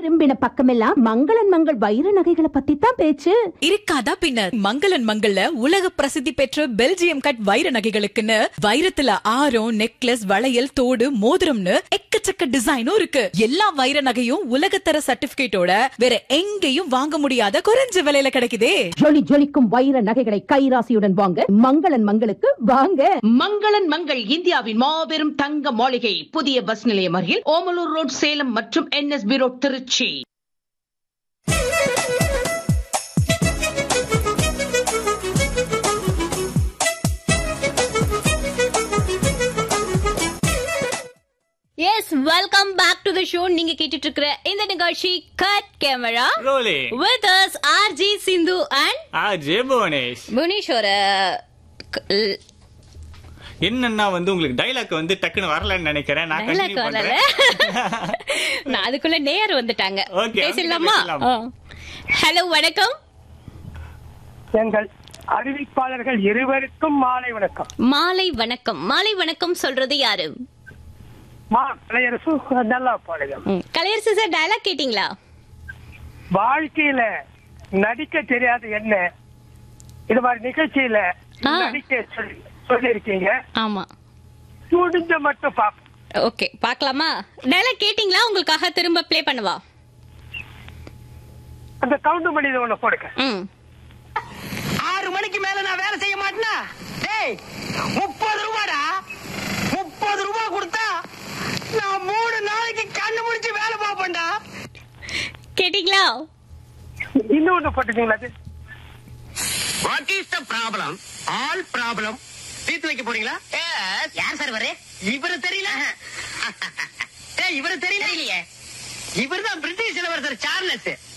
திரும்பின பக்கமெல்லாம் மங்களன் மங்கள் வைர நகைகளை பத்தி தான் பேச்சு இருக்காதா பின்ன மங்களன் மங்கள்ல உலக பிரசித்தி பெற்ற பெல்ஜியம் கட் வைர நகைகளுக்குன்னு வைரத்துல ஆரம் நெக்லஸ் வளையல் தோடு மோதிரம்னு எக்கச்சக்க டிசைனும் இருக்கு எல்லா வைர நகையும் உலகத்தர சர்டிபிகேட்டோட வேற எங்கேயும் வாங்க முடியாத குறைஞ்ச விலையில கிடைக்குதே ஜொலி ஜொலிக்கும் வைர நகைகளை கைராசியுடன் வாங்க மங்களன் மங்களுக்கு வாங்க மங்களன் மங்கள் இந்தியாவின் மாபெரும் தங்க மாளிகை புதிய பஸ் நிலையம் அருகில் ஓமலூர் ரோட் சேலம் மற்றும் NSP road Trichy S welcome back to the show நீங்க கேட்டுட்டு இருக்கிற இந்த நிகழ்ச்சி cut camera rolling with us RJ Sindhu and RJ Bhuvanesh Bhuvaneswar என்னன்னா வந்து உங்களுக்கு டைலாக் வந்து டக்குன்னு வரலன்னு நினைக்கிறேன் நான் டைலாக் கண்டினியூ வரல பண்றேன் நான் அதுக்குள்ள நேர் வந்துட்டாங்க Okay, பேசலாமா பேசலாம். ஹலோ வணக்கம் எங்கள் அறிவிப்பாளர்கள் இருவருக்கும் மாலை வணக்கம் மாலை வணக்கம் மாலை வணக்கம் சொல்றது யாரு மா கலையரசு நல்லா பாடுகம் ம், கலையரசு சார் டயலாக் கேட்டீங்களா வாழ்க்கையில நடிக்க தெரியாது என்ன இது மாதிரி நிகழ்ச்சியில ஆ. நடிக்க சொல்லி சொல்லியிருக்கீங்க ஆமா முடிஞ்ச மட்டும் பாப்போம் ஓகே பார்க்கலாமா டயலாக் கேட்டீங்களா உங்களுக்காக திரும்ப ப்ளே பண்ணவா அந்த கவுண்டு மணி ஒண்ணு போடுங்க ம் ஆறு மணிக்கு மேல நான் வேலை செய்ய மாட்டேனா டேய் முப்பது ரூபாடா முப்பது ரூபாய் கொடுத்தா நான் மூணு நாளைக்கு கண்ணு முடிச்சு வேலை பார்ப்பேன்டா கேட்டீங்களா இன்னொன்னு போட்டுக்கீங்களா அது what is the problem all problem தீர்த்து வைக்க போறீங்களா யார் சார் வரே இவரு தெரியல ஏய் இவரு தெரியல இல்லையே இவர் தான் பிரிட்டிஷ் இளவரசர் சார்லஸ்